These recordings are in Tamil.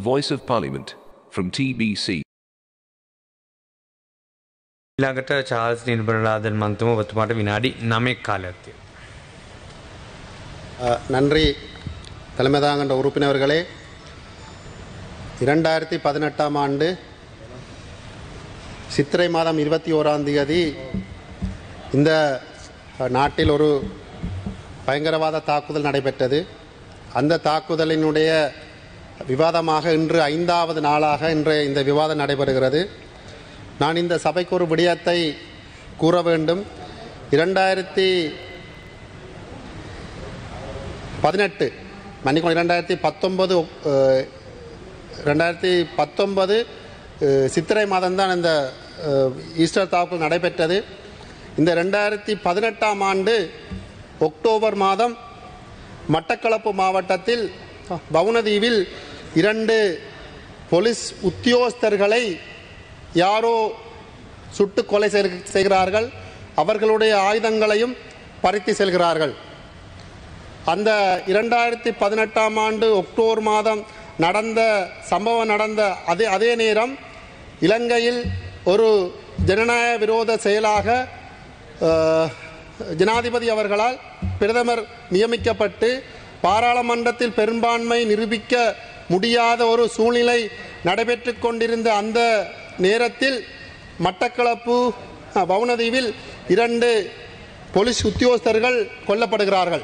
Voice of Parliament, from TBC. ඊළඟට චාල්ස් නිර්බලලාදන් මන්තුම ඔබතුමාට විනාඩි 9ක් කාලයක් තියෙනවා. அஹ், நன்றி தலைமை தாங்கண்ட உறுப்பினர்களே இரண்டாயிரத்தி பதினெட்டாம் ஆண்டு சித்திரை மாதம் இருபத்தி ஓராம் தேதி இந்த அஹ், நாட்டில் ஒரு பயங்கரவாத தாக்குதல் நடைபெற்றது அந்த தாக்குதலினுடைய விவாதமாக இன்று ஐந்தாவது நாளாக இன்று இந்த விவாதம் நடைபெறுகிறது நான் இந்த சபைக்கு ஒரு விடயத்தை கூற வேண்டும் இரண்டாயிரத்தி பதினெட்டு மன்னிக்கணும் இரண்டாயிரத்தி பத்தொன்பது ரெண்டாயிரத்தி பத்தொன்பது சித்திரை மாதம்தான் இந்த அஹ், ஈஸ்டர் தாக்குதல் நடைபெற்றது இந்த ரெண்டாயிரத்தி பதினெட்டாம் ஆண்டு அக்டோபர் மாதம் மட்டக்களப்பு மாவட்டத்தில் பவுனதீவில் இரண்டு போலீஸ் உத்தியோகஸ்தர்களை யாரோ சுட்டு கொலை செய்க- செய்கிறார்கள் அவர்களுடைய ஆயுதங்களையும் பறித்து செல்கிறார்கள் அந்த இரண்டாயிரத்தி பதினெட்டாம் ஆண்டு அக்டோபர் மாதம் நடந்த சம்பவம் நடந்த அதே அதே நேரம் இலங்கையில் ஒரு ஜனநாயக விரோத செயலாக அஹ், ஜனாதிபதி அவர்களால் பிரதமர் நியமிக்கப்பட்டு பாராளுமன்றத்தில் பெரும்பான்மை நிரூபிக்க முடியாத ஒரு சூழ்நிலை நடைபெற்று கொண்டிருந்த அந்த நேரத்தில் மட்டக்களப்பு அஹ், வவுனதீவில் இரண்டு போலீஸ் உத்தியோகஸ்தர்கள் கொல்லப்படுகிறார்கள்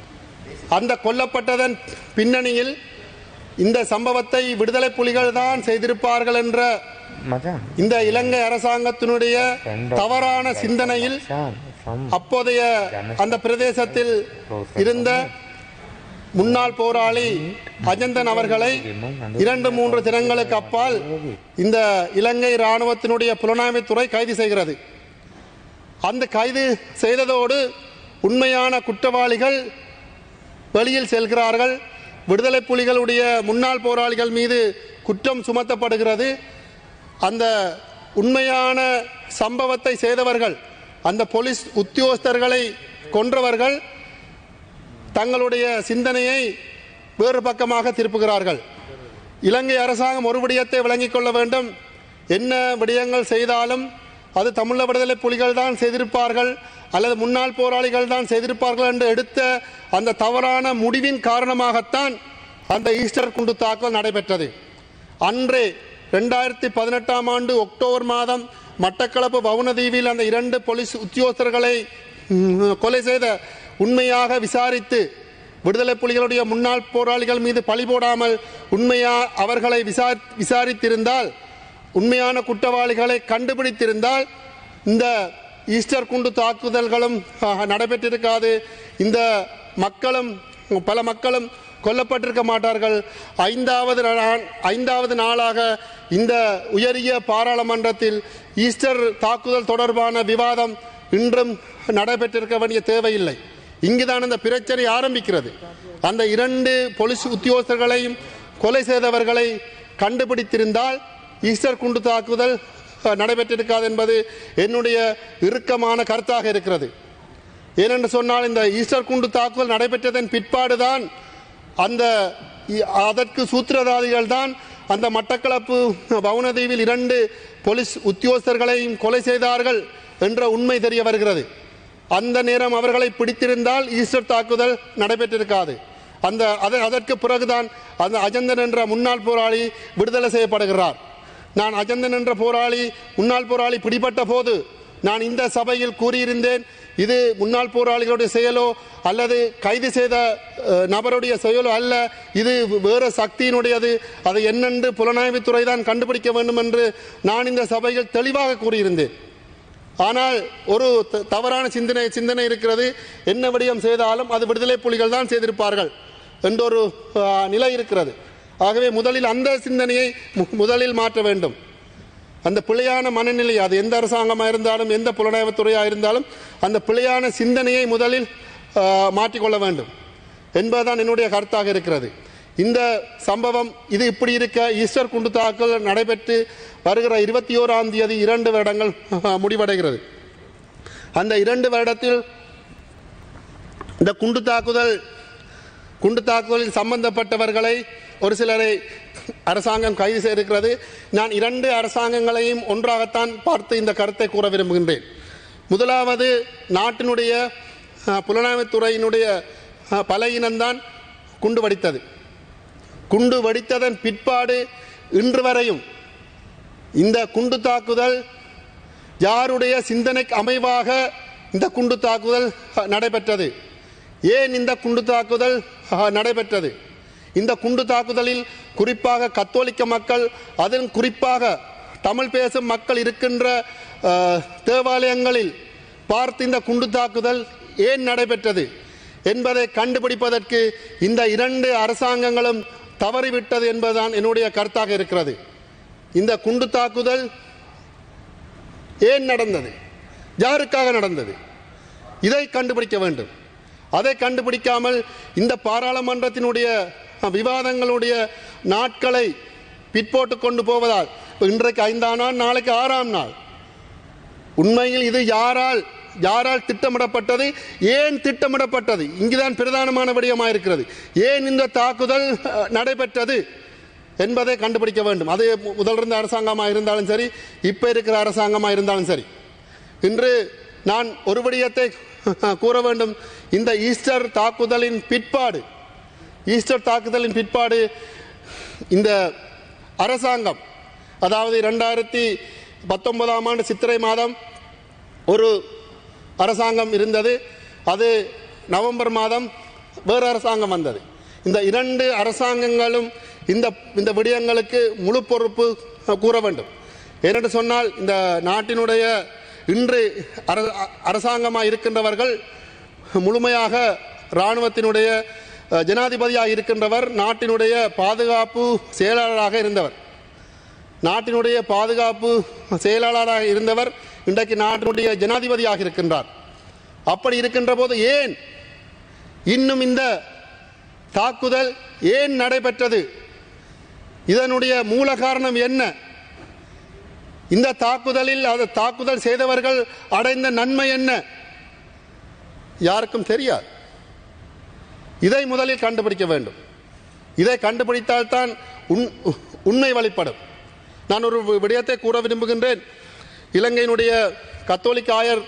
அந்த கொல்லப்பட்டதன் பின்னணியில் இந்த சம்பவத்தை விடுதலை புலிகள் தான் செய்திருப்பார்கள் என்ற මචං இந்த இலங்கை அரசாங்கத்தினுடைய தவறான சிந்தனையில் ෂාන් සම් அப்போதைய அந்த பிரதேசத்தில் இருந்த முன்னாள் போராளி அஜந்தன் அவர்களை இரண்டு மூன்று தினங்களுக்கு அப்பால் இந்த இலங்கை இராணுவத்தினுடைய புலனாய்வுத்துறை கைது செய்கிறது அந்த கைது செய்ததோடு உண்மையான குற்றவாளிகள் வெளியில் செல்கிறார்கள் விடுதலை புலிகளுடைய முன்னாள் போராளிகள் மீது குற்றம் சுமத்தப்படுகிறது அந்த உண்மையான சம்பவத்தை செய்தவர்கள் அந்த போலீஸ் உத்தியோகஸ்தர்களை கொன்றவர்கள் தங்களுடைய சிந்தனையை வேறு பக்கமாக திருப்புகிறார்கள் இலங்கை அரசாங்கம் ஒரு விடயத்தை விளங்கிக் கொள்ள வேண்டும் என்ன விடயங்கள் செய்தாலும் அது தமிழ விடுதலை புலிகள் தான் செய்திருப்பார்கள் அல்லது முன்னாள் போராளிகள் தான் செய்திருப்பார்கள் என்று எடுத்த அந்த தவறான முடிவின் காரணமாகத்தான் அந்த ஈஸ்டர் குண்டு தாக்குதல் நடைபெற்றது அன்றே ரெண்டாயிரத்தி பதினெட்டாம் ஆண்டு அக்டோபர் மாதம் மட்டக்களப்பு வவுனதீவில் அந்த இரண்டு போலீஸ் உத்தியோகஸ்தர்களை ம், கொலை செய்த உண்மையாக விசாரித்து விடுதலை புலிகளுடைய முன்னாள் போராளிகள் மீது பழி போடாமல் உண்மையா அவர்களை விசாரி விசாரித்திருந்தால் உண்மையான குற்றவாளிகளை கண்டுபிடித்திருந்தால் இந்த ஈஸ்டர் குண்டு தாக்குதல்களும் ஆஹ், நடைபெற்றிருக்காது இந்த மக்களும் பல மக்களும் கொல்லப்பட்டிருக்க மாட்டார்கள் ஐந்தாவது நா- ஐந்தாவது நாளாக இந்த உயரிய பாராளுமன்றத்தில் ஈஸ்டர் தாக்குதல் தொடர்பான விவாதம் இன்றும் நடைபெற்றிருக்க வேண்டிய தேவையில்லை இங்குதான் இந்த பிரச்சனை ஆரம்பிக்கிறது அந்த இரண்டு போலீஸ் உத்தியோகஸ்தர்களையும் கொலை செய்தவர்களை கண்டுபிடித்திருந்தால் ஈஸ்டர் குண்டு தாக்குதல் அஹ், நடைபெற்றிருக்காது என்பது என்னுடைய இறுக்கமான கருத்தாக இருக்கிறது ஏனென்று சொன்னால் இந்த ஈஸ்டர் குண்டு தாக்குதல் நடைபெற்றதன் பிற்பாடுதான் அந்த இ- அதற்கு சூத்திரதாரிகள் தான் அந்த மட்டக்களப்பு வவுனதீவில் இரண்டு போலீஸ் உத்தியோகஸ்தர்களையும் கொலை செய்தார்கள் என்ற உண்மை தெரிய வருகிறது அந்த நேரம் அவர்களை பிடித்திருந்தால் ஈஸ்டர் தாக்குதல் நடைபெற்றிருக்காது அந்த அத- அதற்கு பிறகுதான் அந்த அஜந்தன் என்ற முன்னாள் போராளி விடுதலை செய்யப்படுகிறார் நான் அஜந்தன் என்ற போராளி முன்னாள் போராளி பிடிபட்ட போது நான் இந்த சபையில் கூறியிருந்தேன் இது முன்னாள் போராளிகளுடைய செயலோ அல்லது கைது செய்த அஹ், நபருடைய செயலோ அல்ல இது வேறு சக்தியினுடையது அதை என்னென்று புலனாய்வுத்துறை தான் கண்டுபிடிக்க வேண்டும் என்று நான் இந்த சபையில் தெளிவாக கூறியிருந்தேன் ஆனால் ஒரு த- தவறான சிந்தனை சிந்தனை இருக்கிறது என்ன விடயம் செய்தாலும் அது விடுதலை புலிகள் தான் செய்திருப்பார்கள் என்ற ஒரு ஆ, நிலை இருக்கிறது ஆகவே முதலில் அந்த சிந்தனையை மு- முதலில் மாற்ற வேண்டும் அந்த பிழையான மனநிலை அது எந்த அரசாங்கமாக இருந்தாலும் எந்த புலனாய்வுத்துறையாக இருந்தாலும் அந்த பிழையான சிந்தனையை முதலில் ஆ, மாற்றிக்கொள்ள வேண்டும் என்பதுதான் என்னுடைய கருத்தாக இருக்கிறது இந்த சம்பவம் இது இப்படி இருக்க ஈஸ்டர் குண்டு தாக்குதல் நடைபெற்று வருகிற இருபத்தி ஓராம் தேதி இரண்டு வருடங்கள் முடிவடைகிறது அந்த இரண்டு வருடத்தில் இந்த குண்டு தாக்குதல் குண்டு தாக்குதலில் சம்பந்தப்பட்டவர்களை ஒரு சிலரை அரசாங்கம் கைது செய்திருக்கிறது நான் இரண்டு அரசாங்கங்களையும் ஒன்றாகத்தான் பார்த்து இந்த கருத்தை கூற விரும்புகின்றேன் முதலாவது நாட்டினுடைய அஹ், புலனாய்வுத்துறையினுடைய அஹ், பலகீனம்தான் குண்டு வெடித்தது குண்டு வெடித்ததன் பிற்பாடு இன்று வரையும் இந்த குண்டு தாக்குதல் யாருடைய சிந்தனைக்கு அமைவாக இந்த குண்டு தாக்குதல் அஹ், நடைபெற்றது ஏன் இந்த குண்டு தாக்குதல் அஹ், நடைபெற்றது இந்த குண்டு தாக்குதலில் குறிப்பாக கத்தோலிக்க மக்கள் அதிலும் குறிப்பாக தமிழ் பேசும் மக்கள் இருக்கின்ற அஹ், தேவாலயங்களில் பார்த்து இந்த குண்டு தாக்குதல் ஏன் நடைபெற்றது என்பதை கண்டுபிடிப்பதற்கு இந்த இரண்டு அரசாங்கங்களும் தவறிவிட்டது என்பதுதான் என்னுடைய கருத்தாக இருக்கிறது இந்த குண்டு தாக்குதல் ஏன் நடந்தது யாருக்காக நடந்தது இதை கண்டுபிடிக்க வேண்டும் அதை கண்டுபிடிக்காமல் இந்த பாராளுமன்றத்தினுடைய அஹ், விவாதங்களுடைய நாட்களை பிற்போட்டு கொண்டு போவதால் இப்ப இன்றைக்கு ஐந்தாம் நாள் நாளைக்கு ஆறாம் நாள் உண்மையில் இது யாரால் யாரால் திட்டமிடப்பட்டது ஏன் திட்டமிடப்பட்டது இங்குதான் பிரதானமான விடயமாக இருக்கிறது ஏன் இந்த தாக்குதல் அஹ், நடைபெற்றது என்பதை கண்டுபிடிக்க வேண்டும் அது மு- முதல் இருந்த அரசாங்கமாக இருந்தாலும் சரி இப்போ இருக்கிற அரசாங்கமாக இருந்தாலும் சரி இன்று நான் ஒரு விடயத்தை கூற வேண்டும் இந்த ஈஸ்டர் தாக்குதலின் பிற்பாடு ஈஸ்டர் தாக்குதலின் பிற்பாடு இந்த அரசாங்கம் அதாவது ரெண்டாயிரத்தி பத்தொன்பதாம் ஆண்டு சித்திரை மாதம் ஒரு அரசாங்கம் இருந்தது அது நவம்பர் மாதம் வேறு அரசாங்கம் வந்தது இந்த இரண்டு அரசாங்கங்களும் இந்த இந்த விடயங்களுக்கு முழு பொறுப்பு கூற வேண்டும் ஏனென்று சொன்னால் இந்த நாட்டினுடைய இன்று அர அரசாங்கமாக இருக்கின்றவர்கள் முழுமையாக இராணுவத்தினுடைய அஹ், ஜனாதிபதியாக இருக்கின்றவர் நாட்டினுடைய பாதுகாப்பு செயலாளராக இருந்தவர் நாட்டினுடைய பாதுகாப்பு செயலாளராக இருந்தவர் இன்றைக்கு நாட்டினுடைய ஜனாதிபதியாக இருக்கின்றார் அப்படி இருக்கின்ற போது ஏன் இன்னும் இந்த தாக்குதல் ஏன் நடைபெற்றது இதனுடைய மூல காரணம் என்ன இந்த தாக்குதலில் அது தாக்குதல் செய்தவர்கள் அடைந்த நன்மை என்ன யாருக்கும் தெரியாது இதை முதலில் கண்டுபிடிக்க வேண்டும் இதை கண்டுபிடித்தால்தான் உண் உண்மை வெளிப்படும் நான் ஒரு வி- விடயத்தை கூற விரும்புகின்றேன் இலங்கையினுடைய கத்தோலிக்க ஆயர்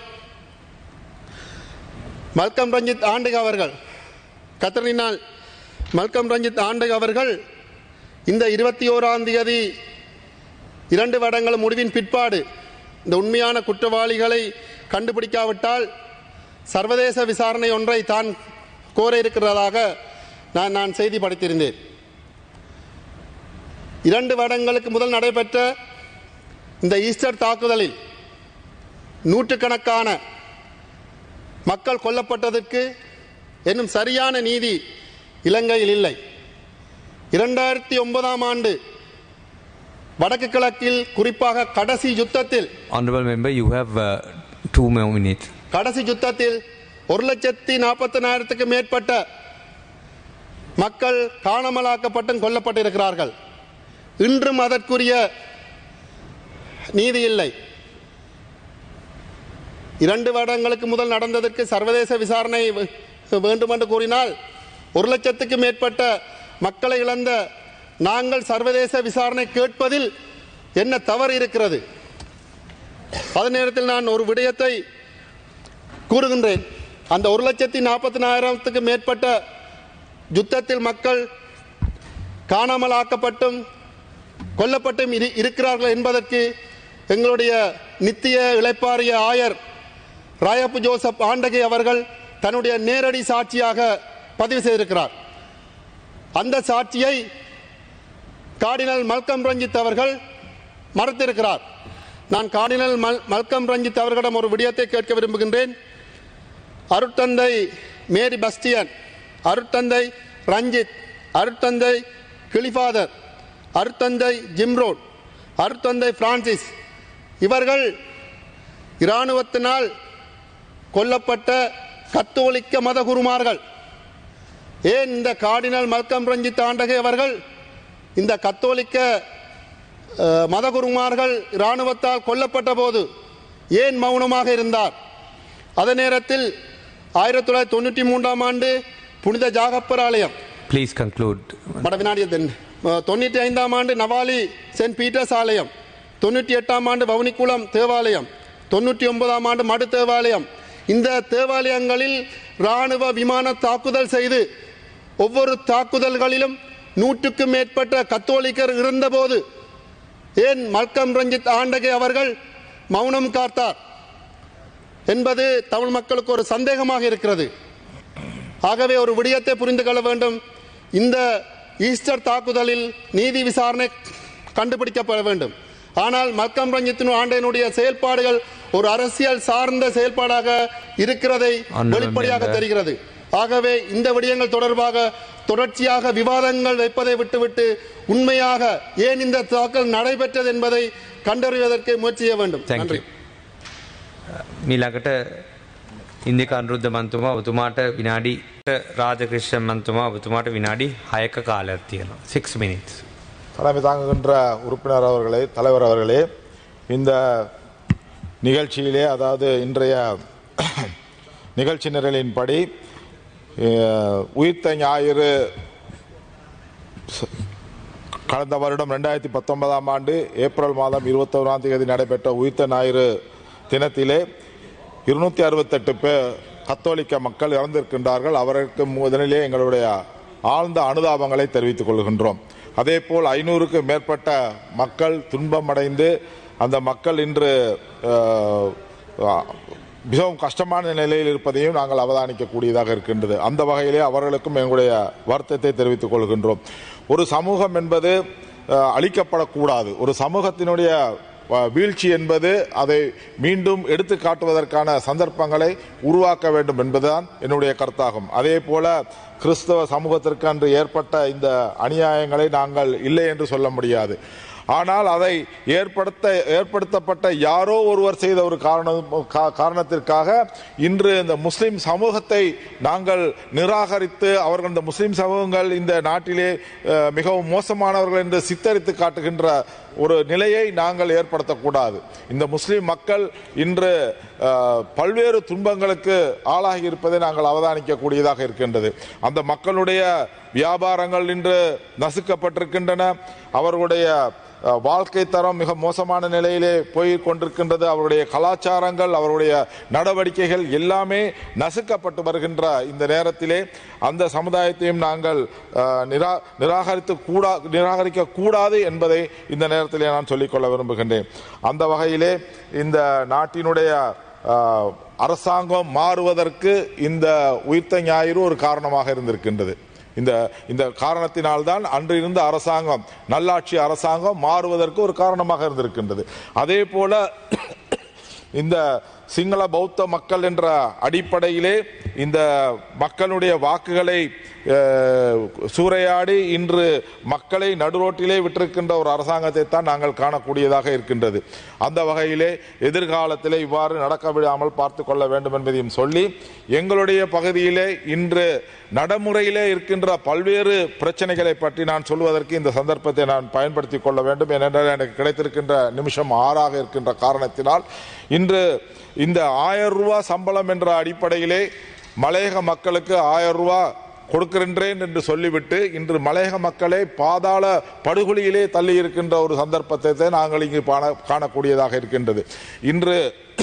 மல்கம் ரஞ்சித் ஆண்டக அவர்கள் கத்தரினால் மல்கம் ரஞ்சித் ஆண்டக அவர்கள் இந்த இருபத்தி ஓராம் தேதி இரண்டு வருடங்கள் முடிவின் பிற்பாடு இந்த உண்மையான குற்றவாளிகளை கண்டுபிடிக்காவிட்டால் சர்வதேச விசாரணை ஒன்றை தான் கோர இருக்கிறதாக நான் நான் செய்தி படித்திருந்தேன் இரண்டு வருடங்களுக்கு முதல் நடைபெற்ற இந்த ஈஸ்டர் தாக்குதலில் நூற்றுக்கணக்கான மக்கள் கொல்லப்பட்டதற்கு என்னும் சரியான நீதி இலங்கையில் இல்லை இரண்டாயிரத்தி ஒன்பதாம் ஆண்டு வடக்கு கிழக்கில் குறிப்பாக கடைசி யுத்தத்தில் Honorable member, you have uh, two more minutes. கடைசி யுத்தத்தில் ஒரு லட்சத்தி நாற்பத்தனாயிரத்துக்கு மேற்பட்ட மக்கள் காணாமலாக்கப்பட்டும் கொல்லப்பட்டிருக்கிறார்கள் இன்றும் அதற்குரிய நீதி இல்லை இரண்டு வருடங்களுக்கு முதல் நடந்ததற்கு சர்வதேச விசாரணை வே- வேண்டும் என்று கூறினால் ஒரு லட்சத்துக்கு மேற்பட்ட மக்களை இழந்த நாங்கள் சர்வதேச விசாரணை கேட்பதில் என்ன தவறு இருக்கிறது அதே நேரத்தில் நான் ஒரு விடயத்தை கூறுகின்றேன் அந்த ஒரு லட்சத்தி நாற்பத்தினாயிரத்துக்கு மேற்பட்ட யுத்தத்தில் மக்கள் காணாமல் ஆக்கப்பட்டும் கொல்லப்பட்டும் இரு- இருக்கிறார்கள் என்பதற்கு எங்களுடைய நித்திய இளைப்பாறிய ஆயர் ராயப்பு ஜோசப் ஆண்டகை அவர்கள் தன்னுடைய நேரடி சாட்சியாக பதிவு செய்திருக்கிறார் அந்த சாட்சியை கார்டினல் மல்கம் ரஞ்சித் அவர்கள் மறுத்திருக்கிறார் நான் கார்டினல் மல் மல்கம் ரஞ்சித் அவர்களிடம் ஒரு விடயத்தை கேட்க விரும்புகின்றேன் அருட்தந்தை மேரி பஸ்டியன் அருட்தந்தை ரஞ்சித் அருட்தந்தை கிளிஃபாதர் அருட்தந்தை ஜிம்ரோட் அருட்தந்தை பிரான்சிஸ் இவர்கள் இராணுவத்தினால் கொல்லப்பட்ட கத்தோலிக்க மத குருமார்கள் ஏன் இந்த கார்டினல் மல்கம் ரஞ்சித் ஆண்டகை அவர்கள் இந்த கத்தோலிக்க அஹ், மதகுருமார்கள் இராணுவத்தால் கொல்லப்பட்ட போது ஏன் மௌனமாக இருந்தார் அதே நேரத்தில் ஆயிரத்தி தொள்ளாயிரத்தி தொண்ணூற்றி மூன்றாம் ஆண்டு புனித ஜாகப்பர் ஆலயம் ப்ளீஸ் கன்க்ளூட் மட வினாடிய தென் தொண்ணூற்றி ஐந்தாம் ஆண்டு நவாலி சென்ட் பீட்டர்ஸ் ஆலயம் தொண்ணூற்றி எட்டாம் ஆண்டு வவுனிக்குளம் தேவாலயம் தொண்ணூற்றி ஒன்பதாம் ஆண்டு மடு தேவாலயம் இந்த தேவாலயங்களில் இராணுவ விமான தாக்குதல் செய்து ஒவ்வொரு தாக்குதல்களிலும் நூற்றுக்கும் மேற்பட்ட கத்தோலிக்கர் இருந்தபோது ஏன் மல்கம் ரஞ்சித் ஆண்டகே அவர்கள் மௌனம் காத்தார் என்பது தமிழ் மக்களுக்கு ஒரு சந்தேகமாக இருக்கிறது ஆகவே ஒரு விடயத்தை புரிந்து கொள்ள வேண்டும் இந்த ஈஸ்டர் தாக்குதலில் நீதி விசாரணை கண்டுபிடிக்கப்பட வேண்டும் ஆனால் மல்கம் ரஞ்சித்தின் ஆண்டையினுடைய செயல்பாடுகள் ஒரு அரசியல் சார்ந்த செயல்பாடாக இருக்கிறதை அண்ணன் வெளிப்படையாக இந்த- தெரிகிறது ஆகவே இந்த விடயங்கள் தொடர்பாக தொடர்ச்சியாக விவாதங்கள் வைப்பதை விட்டுவிட்டு உண்மையாக ஏன் இந்த தாக்கல் நடைபெற்றது என்பதை கண்டறிவதற்கு முயற்சி செய்ய வேண்டும் Thank நன்றி you. මීළඟට ඉන්දික අනුරුද්ධ මන්තුමා ඔබතුමාට විනාඩි රාජකෘෂ්ණ මන්තුමා ඔබතුමාට විනාඩි හයක කාලයක් තියෙනවා 6 මිනිත්ස් தலைமை தாங்குகின்ற உறுப்பினர் அவர்களே தலைவர் அவர்களே இந்த நிகழ்ச்சியிலே அதாவது இன்றைய நிகழ்ச்சி நிரலின்படி அஹ், உயிர்த்த ஞாயிறு கடந்த வருடம் ரெண்டாயிரத்தி பத்தொன்பதாம் ஆண்டு ஏப்ரல் மாதம் இருபத்தோராம் தேதி நடைபெற்ற உயிர்த்த ஞாயிறு தினத்திலே இருநூத்தி அறுபத்தெட்டு பேர் கத்தோலிக்க மக்கள் இறந்திருக்கின்றார்கள் அவருக்கு முதலிலே எங்களுடைய ஆழ்ந்த அனுதாபங்களை தெரிவித்துக் கொள்கின்றோம் அதேபோல் ஐநூறுக்கு மேற்பட்ட மக்கள் துன்பமடைந்து அந்த மக்கள் இன்று அஹ், மிகவும் கஷ்டமான நிலையில் இருப்பதையும் நாங்கள் அவதானிக்கக்கூடியதாக இருக்கின்றது அந்த வகையிலே அவர்களுக்கும் எங்களுடைய வருத்தத்தை தெரிவித்துக் கொள்கின்றோம் ஒரு சமூகம் என்பது அஹ், அழிக்கப்படக்கூடாது ஒரு சமூகத்தினுடைய அஹ், வீழ்ச்சி என்பது அதை மீண்டும் எடுத்து காட்டுவதற்கான சந்தர்ப்பங்களை உருவாக்க வேண்டும் என்பதுதான் என்னுடைய கருத்தாகும் அதே போல கிறிஸ்தவ சமூகத்திற்கு அன்று ஏற்பட்ட இந்த அநியாயங்களை நாங்கள் இல்லை என்று சொல்ல முடியாது ஆனால் அதை ஏற்படுத்த ஏற்படுத்தப்பட்ட யாரோ ஒருவர் செய்த ஒரு காரணம் கா- காரணத்திற்காக இன்று இந்த முஸ்லிம் சமூகத்தை நாங்கள் நிராகரித்து அவர்கள் இந்த முஸ்லிம் சமூகங்கள் இந்த நாட்டிலே அஹ், மிகவும் மோசமானவர்கள் என்று சித்தரித்து காட்டுகின்ற ஒரு நிலையை நாங்கள் ஏற்படுத்தக்கூடாது இந்த முஸ்லிம் மக்கள் இன்று அஹ், பல்வேறு துன்பங்களுக்கு ஆளாகி இருப்பதை நாங்கள் அவதானிக்கக்கூடியதாக இருக்கின்றது அந்த மக்களுடைய வியாபாரங்கள் இன்று நசுக்கப்பட்டிருக்கின்றன அவர்களுடைய அஹ், வாழ்க்கை தரம் மிக மோசமான நிலையிலே போய் கொண்டிருக்கின்றது அவருடைய கலாச்சாரங்கள் அவருடைய நடவடிக்கைகள் எல்லாமே நசுக்கப்பட்டு வருகின்ற இந்த நேரத்திலே அந்த சமுதாயத்தையும் நாங்கள் அஹ், நிரா நிராகரித்து கூடா நிராகரிக்க கூடாது என்பதை இந்த நேரத்திலே நான் சொல்லிக்கொள்ள விரும்புகின்றேன் அந்த வகையிலே இந்த நாட்டினுடைய அஹ், அரசாங்கம் மாறுவதற்கு இந்த உயிர்த்த ஞாயிறு ஒரு காரணமாக இருந்திருக்கின்றது இந்த இந்த காரணத்தினால்தான் அன்று இருந்த அரசாங்கம் நல்லாட்சி அரசாங்கம் மாறுவதற்கு ஒரு காரணமாக இருந்திருக்கின்றது அதே போல இந்த சிங்கள பௌத்த மக்கள் என்ற அடிப்படையிலே இந்த மக்களுடைய வாக்குகளை அஹ், சூறையாடி இன்று மக்களை நடுரோட்டிலே விட்டிருக்கின்ற ஒரு அரசாங்கத்தை தான் நாங்கள் காணக்கூடியதாக இருக்கின்றது அந்த வகையிலே எதிர்காலத்திலே இவ்வாறு நடக்க விடாமல் பார்த்து கொள்ள வேண்டும் என்பதையும் சொல்லி எங்களுடைய பகுதியிலே இன்று நடைமுறையிலே இருக்கின்ற பல்வேறு பிரச்சனைகளை பற்றி நான் சொல்வதற்கு இந்த சந்தர்ப்பத்தை நான் பயன்படுத்திக் கொள்ள வேண்டும் ஏனென்றால் எனக்கு கிடைத்திருக்கின்ற நிமிஷம் ஆறாக இருக்கின்ற காரணத்தினால் இன்று இந்த ஆயிரம் ரூபாய் சம்பளம் என்ற அடிப்படையிலே மலையக மக்களுக்கு ஆயிரம் ரூபாய் கொடுக்கின்றேன் என்று சொல்லிவிட்டு இன்று மலையக மக்களை பாதாள படுகொலியிலே தள்ளி இருக்கின்ற ஒரு சந்தர்ப்பத்தை தான் நாங்கள் இங்கு காண- காணக்கூடியதாக இருக்கின்றது இன்று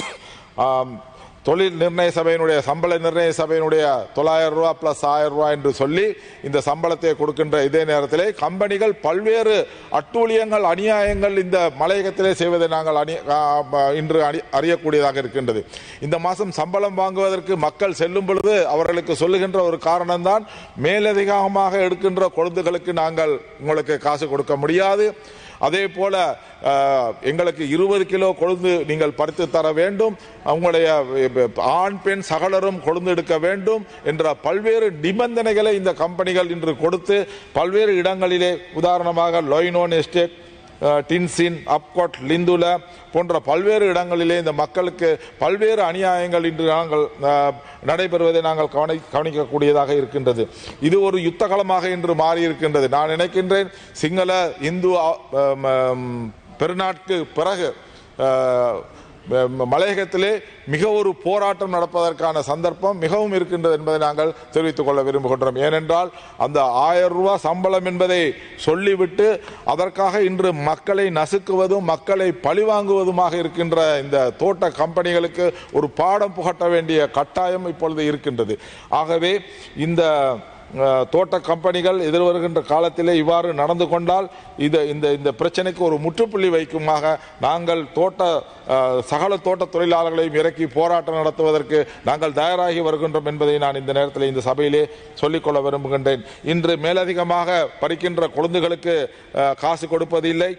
ஆம், தொழில் நிர்ணய சபையினுடைய சம்பள நிர்ணய சபையினுடைய தொள்ளாயிரம் ரூபாய் பிளஸ் ஆயிரம் ரூபாய் என்று சொல்லி இந்த சம்பளத்தை கொடுக்கின்ற இதே நேரத்திலே கம்பெனிகள் பல்வேறு அட்டூழியங்கள் அநியாயங்கள் இந்த மலையகத்திலே செய்வதை நாங்கள் அணி ஆ, ப- இன்று அறி- அறியக்கூடியதாக இருக்கின்றது இந்த மாதம் சம்பளம் வாங்குவதற்கு மக்கள் செல்லும் பொழுது அவர்களுக்கு சொல்லுகின்ற ஒரு காரணம்தான் மேலதிகமாக எடுக்கின்ற கொழுந்துகளுக்கு நாங்கள் உங்களுக்கு காசு கொடுக்க முடியாது அதே போல அஹ், எங்களுக்கு இருபது கிலோ கொழுந்து நீங்கள் பறித்து தர வேண்டும் உங்களுடைய அஹ், ஆண் பெண் சகலரும் கொழுந்து எடுக்க வேண்டும் என்ற பல்வேறு நிபந்தனைகளை இந்த கம்பெனிகள் இன்று கொடுத்து பல்வேறு இடங்களிலே உதாரணமாக லொய்னோன் எஸ்டேட் அஹ், டின்சின் அப்கோட் லிந்துல போன்ற பல்வேறு இடங்களிலே இந்த மக்களுக்கு பல்வேறு அநியாயங்கள் இன்று நாங்கள் அஹ், நடைபெறுவதை நாங்கள் கவனி கவனிக்கக்கூடியதாக இருக்கின்றது இது ஒரு யுத்த களமாக இன்று மாறி இருக்கின்றது நான் நினைக்கின்றேன் சிங்கள இந்து அஹ், ம், ம், பெருநாட்கு பிறகு அஹ், ம- மலையகத்திலே மிக ஒரு போராட்டம் நடப்பதற்கான சந்தர்ப்பம் மிகவும் இருக்கின்றது என்பதை நாங்கள் தெரிவித்துக் கொள்ள விரும்புகின்றோம் ஏனென்றால் அந்த ஆயிரம் ரூபாய் சம்பளம் என்பதை சொல்லிவிட்டு அதற்காக இன்று மக்களை நசுக்குவதும் மக்களை பழிவாங்குவதுமாக இருக்கின்ற இந்த தோட்ட கம்பெனிகளுக்கு ஒரு பாடம் புகட்ட வேண்டிய கட்டாயம் இப்பொழுது இருக்கின்றது ஆகவே இந்த அஹ், தோட்ட கம்பெனிகள் எதிர்வருகின்ற காலத்திலே இவ்வாறு நடந்து கொண்டால் இது இந்த இந்த பிரச்சனைக்கு ஒரு முற்றுப்புள்ளி வைக்குமாக நாங்கள் தோட்ட அஹ், சகல தோட்ட தொழிலாளர்களையும் இறக்கி போராட்டம் நடத்துவதற்கு நாங்கள் தயாராகி வருகின்றோம் என்பதை நான் இந்த நேரத்தில் இந்த சபையிலே சொல்லிக்கொள்ள விரும்புகின்றேன் இன்று மேலதிகமாக படிக்கின்ற குழந்தைகளுக்கு அஹ், காசு கொடுப்பதில்லை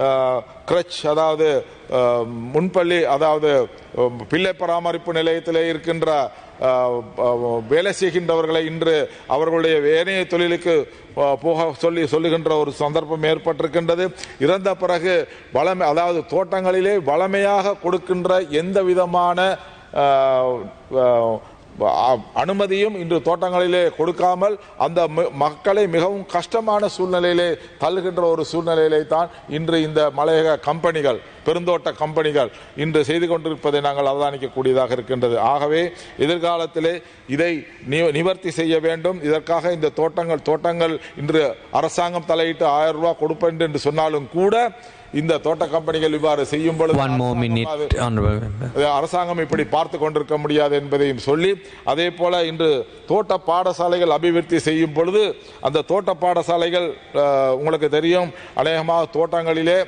கிரச் அதாவது அஹ், முன்பள்ளி அதாவது அஹ், பிள்ளை பராமரிப்பு நிலையத்திலே இருக்கின்ற அஹ், அஹ், வேலை செய்கின்றவர்களை இன்று அவர்களுடைய ஏனைய தொழிலுக்கு அஹ், போக சொல்லி சொல்லுகின்ற ஒரு சந்தர்ப்பம் ஏற்பட்டிருக்கின்றது இறந்த பிறகு வளமை அதாவது தோட்டங்களிலே வளமையாக கொடுக்கின்ற எந்த விதமான அஹ், அஹ், அ- அனுமதியும் இன்று தோட்டங்களிலே கொடுக்காமல் அந்த ம- மக்களை மிகவும் கஷ்டமான சூழ்நிலையிலே தள்ளுகின்ற ஒரு சூழ்நிலையிலே தான் இன்று இந்த மலையக கம்பெனிகள் பெருந்தோட்ட கம்பெனிகள் இன்று செய்து கொண்டிருப்பதை நாங்கள் அவதானிக்கக்கூடியதாக இருக்கின்றது ஆகவே எதிர்காலத்திலே இதை நி- நிவர்த்தி செய்ய வேண்டும் இதற்காக இந்த தோட்டங்கள் தோட்டங்கள் இன்று அரசாங்கம் தலையிட்டு ஆயிரம் ரூபாய் கொடுப்பேன் என்று சொன்னாலும் கூட இந்த தோட்ட கம்பெனிகள் இவ்வாறு செய்யும் பொழுது One more அரசாங்கம் minute, அது- honorable member. அது அரசாங்கம் இப்படி பார்த்து கொண்டிருக்க முடியாது என்பதையும் சொல்லி அதே போல இன்று தோட்ட பாடசாலைகள் அபிவிருத்தி செய்யும் பொழுது அந்த தோட்ட பாடசாலைகள் அஹ், உங்களுக்கு தெரியும் அநேகமாக தோட்டங்களிலே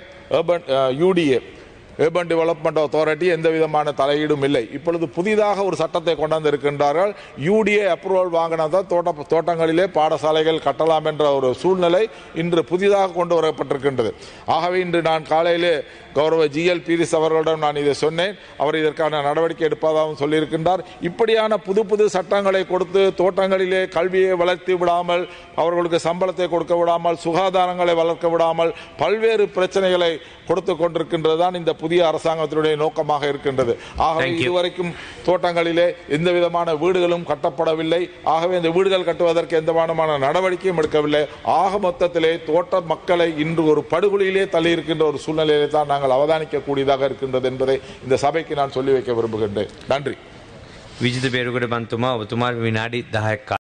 யூடிஏ ஏர்பன் டெவலப்மெண்ட் அத்தாரிட்டி எந்த விதமான தலையீடும் இல்லை இப்பொழுது புதிதாக ஒரு சட்டத்தை கொண்டாந்து இருக்கின்றார்கள் யூடிஏ அப்ரூவல் வாங்கினதான் தோட்ட தோட்டங்களிலே பாடசாலைகள் கட்டலாம் என்ற ஒரு சூழ்நிலை இன்று புதிதாக கொண்டு வரப்பட்டிருக்கின்றது ஆகவே இன்று நான் காலையிலே கௌரவ ஜிஎல் பீரிஸ் அவர்களிடம் நான் இதை சொன்னேன் அவர் இதற்கான நடவடிக்கை எடுப்பதாகவும் சொல்லியிருக்கின்றார் இப்படியான புது புது சட்டங்களை கொடுத்து தோட்டங்களிலே கல்வியை வளர்த்து விடாமல் அவர்களுக்கு சம்பளத்தை கொடுக்க விடாமல் சுகாதாரங்களை வளர்க்க விடாமல் பல்வேறு பிரச்சனைகளை கொடுத்து கொண்டிருக்கின்றது தான் இந்த புதிய அரசாங்கத்தினுடைய நோக்கமாக இருக்கின்றது ஆகவே Thank you. இதுவரைக்கும் தோட்டங்களிலே எந்த விதமான வீடுகளும் கட்டப்படவில்லை ஆகவே இந்த வீடுகள் கட்டுவதற்கு எந்த விதமான நடவடிக்கையும் எடுக்கவில்லை ஆக மொத்தத்திலே தோட்ட மக்களை இன்று ஒரு படுகொலியிலே தள்ளி இருக்கின்ற ஒரு சூழ்நிலையிலே தான் நாங்கள் அவதானிக்கக்கூடியதாக இருக்கின்றது என்பதை இந்த சபைக்கு நான் சொல்லி வைக்க விரும்புகின்றேன் நன்றி විජිත බේරුකට බන්තුමා ඔබතුමා විනාඩි දහයක්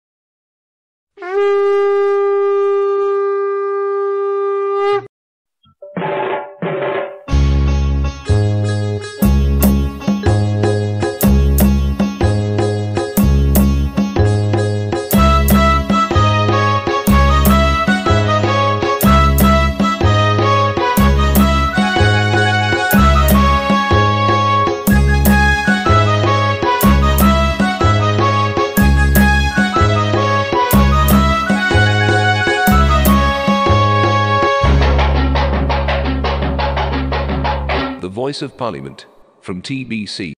The Voice of Parliament from TBC